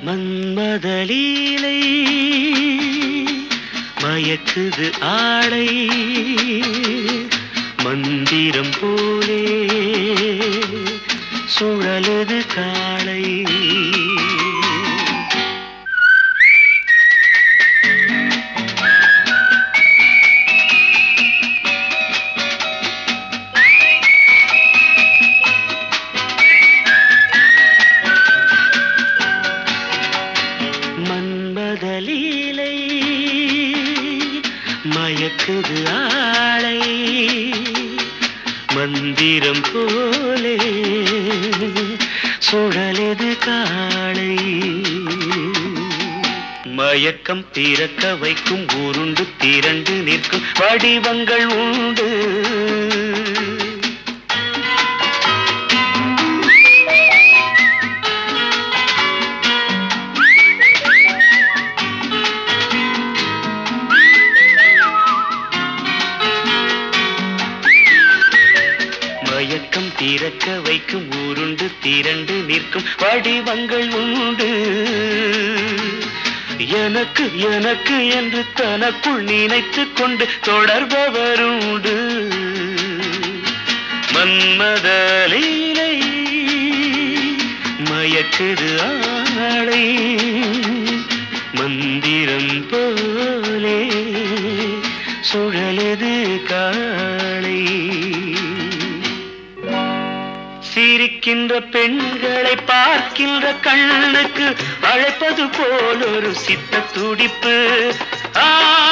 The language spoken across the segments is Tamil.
மன்மதலீலை மயக்குது ஆளை மந்திரம் போலே சுழலுது காளை மன்மதலீலை மயக்குது ஆளை மந்திரம் போலே சுழலது காளை மயக்கம் பிறக்க வைக்கும் உருண்டு திரண்டு நிற்கும் வடிவங்கள் உண்டு மயக்கம் திறக்க வைக்கும் உருண்டு திரண்டு நிற்கும் வடிவங்கள் உண்டு எனக்கு எனக்கு என்று தனக்குள் நினைத்துக் கொண்டு தொடர்பவருண்டு மன்மதலீலை மயக்குது ஆளை மந்திரம் போலே சுழலது காளை சிரிக்கின்ற பெண்களை பார்க்கின்ற கண்ணுக்கு அழைப்பது போல் ஒரு சித்த துடிப்பு ஆ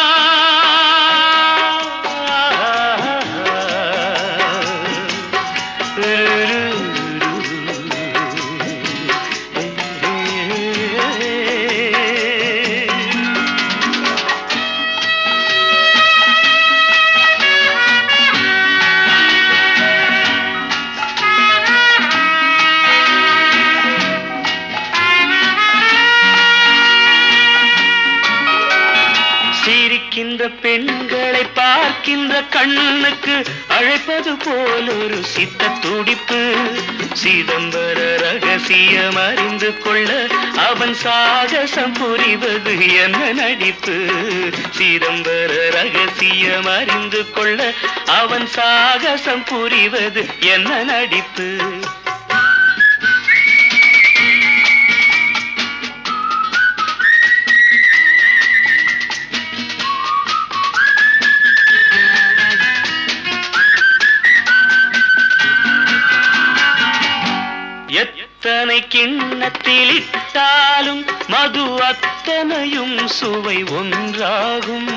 சிரிக்கின்ற பெண்களை பார்க்கின்ற கண்ணுக்கு அழைப்பது போல் ஒரு சித்த துடிப்பு சிதம்பர ரகசியம் அறிந்து கொள்ள அவன் சாகசம் புரிவது என்ன நடிப்பு சிதம்பர ரகசியம் அறிந்து கொள்ள அவன் சாகசம் புரிவது என்ன நடிப்பு எத்தனை கிண்ணத்தில் இட்டாலும் மது அத்தனையும் சுவை ஒன்றாகும்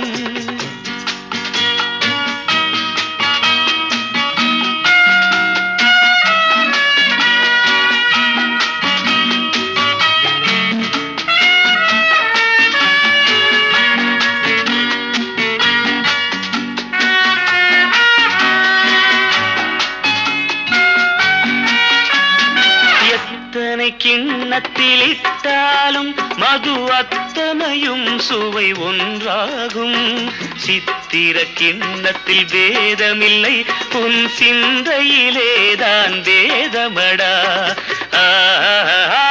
எத்தனை கிண்ணத்தில் இட்டாலும் மது அத்தனையும் சுவை ஒன்றாகும் சித்திர கிண்ணத்தில் வேதமில்லை உன் சிந்தையிலேதான் வேதமடா ஆ, ஆ,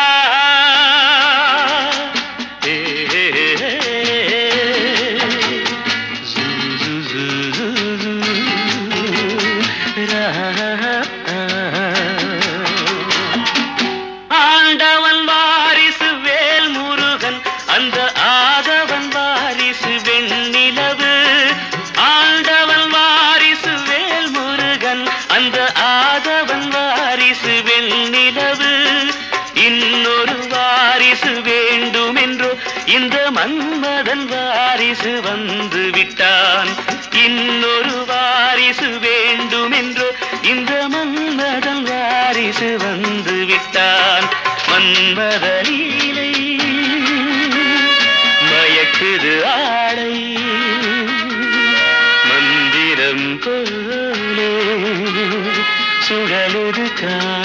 ஏ, ஜூ, ஜூ, ஜூ, ஜூ, ஜூ, ரா, ஆண்டவன் வாரிசு வேல் முருகன் அந்த ஆதவன் வாரிசு வெண்ணிலவு ஆண்டவன் வாரிசு வேல் முருகன் அந்த ஆதவன் வாரிசு வெண்ணிலவு இன்னொரு வாரிசு வேண்டுமென்றோ இந்த மன்மதன் வாரிசு வந்து விட்டான் இன்னொரு வாரிசு வேண்டுமென்றோ இந்த மன்மதன் வாரிசு வந்து விட்டான் மன்மதலீலை மயக்குது ஆடை மந்திரம் போலே சுழலுது கா